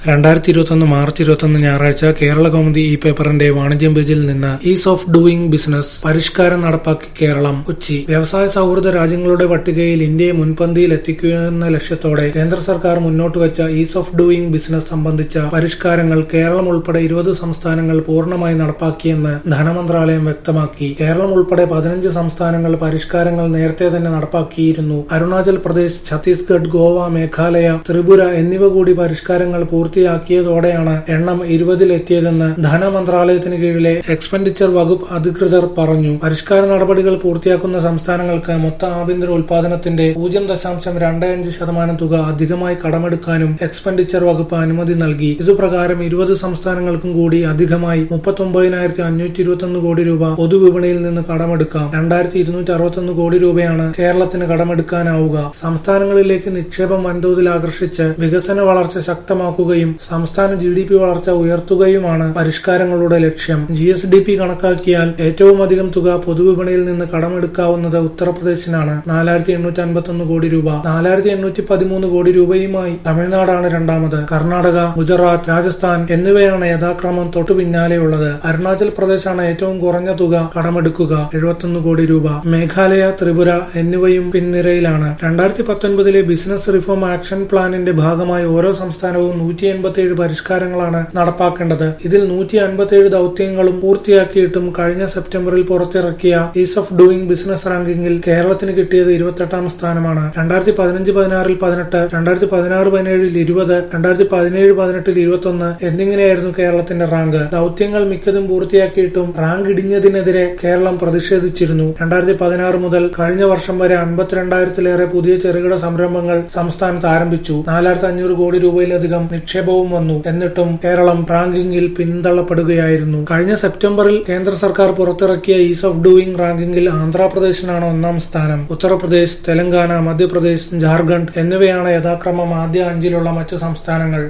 രണ്ടായിരത്തി ഇരുപത്തൊന്ന് മാർച്ച് ഇരുപത്തൊന്ന് ഞായറാഴ്ച കേരള കൗമുദി ഈ പേപ്പറിന്റെ വാണിജ്യം പേജിൽ നിന്ന് ഈസ് ഓഫ് ഡൂയിങ് ബിസിനസ് പരിഷ്കാരം നടപ്പാക്കി കേരളം കൊച്ചി വ്യവസായ സൗഹൃദ രാജ്യങ്ങളുടെ പട്ടികയിൽ ഇന്ത്യയെ മുൻപന്തിയിൽ എത്തിക്കുകയെന്ന ലക്ഷ്യത്തോടെ കേന്ദ്ര സർക്കാർ മുന്നോട്ട് വെച്ച ഈസ് ഓഫ് ഡൂയിങ് ബിസിനസ് സംബന്ധിച്ച പരിഷ്കാരങ്ങൾ കേരളം ഉൾപ്പെടെ ഇരുപത് സംസ്ഥാനങ്ങൾ പൂർണ്ണമായി നടപ്പാക്കിയെന്ന് ധനമന്ത്രാലയം വ്യക്തമാക്കി കേരളം ഉൾപ്പെടെ പതിനഞ്ച് സംസ്ഥാനങ്ങൾ പരിഷ്കാരങ്ങൾ നേരത്തെ തന്നെ നടപ്പാക്കിയിരുന്നു അരുണാചൽ പ്രദേശ് ഛത്തീസ്ഗഡ് ഗോവ മേഘാലയ ത്രിപുര എന്നിവ കൂടി പരിഷ്കാരങ്ങൾ പൂർത്തിയാക്കിയതോടെയാണ് എണ്ണം ഇരുപതിലെത്തിയതെന്ന് ധനമന്ത്രാലയത്തിന് കീഴിലെ എക്സ്പെൻഡിച്ചർ വകുപ്പ് അധികൃതർ പറഞ്ഞു പരിഷ്കാര നടപടികൾ പൂർത്തിയാക്കുന്ന സംസ്ഥാനങ്ങൾക്ക് മൊത്ത ആഭ്യന്തര ഉൽപാദനത്തിന്റെ പൂജ്യം ദശാംശം രണ്ട് അഞ്ച് ശതമാനം തുക അധികമായി കടമെടുക്കാനും എക്സ്പെൻഡിച്ചർ വകുപ്പ് അനുമതി നൽകി ഇതുപ്രകാരം ഇരുപത് സംസ്ഥാനങ്ങൾക്കും കൂടി അധികമായി മുപ്പത്തൊമ്പതിനായിരത്തി അഞ്ഞൂറ്റി ഇരുപത്തൊന്ന് കോടി രൂപ പൊതുവിപണിയിൽ നിന്ന് കടമെടുക്കാം രണ്ടായിരത്തി ഇരുന്നൂറ്റി അറുപത്തൊന്ന് കോടി രൂപയാണ് കേരളത്തിന് കടമെടുക്കാനാവുക സംസ്ഥാനങ്ങളിലേക്ക് നിക്ഷേപം വൻതോതിൽ ആകർഷിച്ച് വികസന വളർച്ച ശക്തമാക്കുകയും സംസ്ഥാന ജി ഡി പി വളർച്ച ഉയർത്തുകയുമാണ് പരിഷ്കാരങ്ങളുടെ ലക്ഷ്യം ജി എസ് ഡി പി കണക്കാക്കിയാൽ ഏറ്റവും അധികം തുക പൊതുവിപണിയിൽ നിന്ന് കടമെടുക്കാവുന്നത് ഉത്തർപ്രദേശിനാണ് നാലായിരത്തി എണ്ണൂറ്റി അൻപത്തൊന്ന് കോടി രൂപ നാലായിരത്തി എണ്ണൂറ്റി പതിമൂന്ന് കോടി രൂപയുമായി തമിഴ്നാടാണ് രണ്ടാമത് കർണാടക ഗുജറാത്ത് രാജസ്ഥാൻ എന്നിവയാണ് യഥാക്രമം തൊട്ടു പിന്നാലെയുള്ളത് അരുണാചൽ പ്രദേശാണ് ഏറ്റവും കുറഞ്ഞ തുക കടമെടുക്കുക എഴുപത്തൊന്ന് കോടി രൂപ മേഘാലയ ത്രിപുര എന്നിവയും പിൻനിരയിലാണ് രണ്ടായിരത്തി പത്തൊൻപതിലെ ബിസിനസ് റിഫോം ആക്ഷൻ പ്ലാനിന്റെ ഭാഗമായി ഓരോ സംസ്ഥാനവും നൂറ്റി എൺപത്തിയേഴ് പരിഷ്കാരങ്ങളാണ് നടപ്പാക്കേണ്ടത് ഇതിൽ നൂറ്റി അൻപത്തിയേഴ് ദൌത്യങ്ങളും പൂർത്തിയാക്കിയിട്ടും കഴിഞ്ഞ സെപ്റ്റംബറിൽ പുറത്തിറക്കിയ ഈസ് ഓഫ് ഡൂയിങ് ബിസിനസ് റാങ്കിങ്ങിൽ കേരളത്തിന് കിട്ടിയത് ഇരുപത്തെട്ടാം സ്ഥാനമാണ് രണ്ടായിരത്തി പതിനഞ്ച് പതിനാറിൽ പതിനെട്ട് രണ്ടായിരത്തി പതിനാറ് പതിനേഴിൽ ഇരുപത് രണ്ടായിരത്തി പതിനേഴ് പതിനെട്ടിൽ ഇരുപത്തൊന്ന് എന്നിങ്ങനെയായിരുന്നു കേരളത്തിന്റെ റാങ്ക് ദൌത്യങ്ങൾ മിക്കതും പൂർത്തിയാക്കിയിട്ടും റാങ്ക് ഇടിഞ്ഞതിനെതിരെ കേരളം പ്രതിഷേധിച്ചിരുന്നു രണ്ടായിരത്തി പതിനാറ് മുതൽ കഴിഞ്ഞ വർഷം വരെ അൻപത്തിരണ്ടായിരത്തിലേറെ പുതിയ ചെറുകിട സംരംഭങ്ങൾ സംസ്ഥാനത്ത് ആരംഭിച്ചു നാലായിരത്തി അഞ്ഞൂറ് കോടി രൂപയിലധികം നിക്ഷേപവും വന്നു എന്നിട്ടും കേരളം റാങ്കിങ്ങിൽ പിന്തള്ളപ്പെടുകയായിരുന്നു കഴിഞ്ഞ സെപ്റ്റംബറിൽ കേന്ദ്ര സർക്കാർ പുറത്തിറക്കിയ ഈസ് ഓഫ് ഡൂയിങ് റാങ്കിങ്ങിൽ ആന്ധ്രാപ്രദേശിനാണ് ഒന്നാം സ്ഥാനം ഉത്തർപ്രദേശ് തെലങ്കാന മധ്യപ്രദേശ് ജാർഖണ്ഡ് എന്നിവയാണ് യഥാക്രമം ആദ്യ അഞ്ചിലുള്ള മറ്റു സംസ്ഥാനങ്ങൾ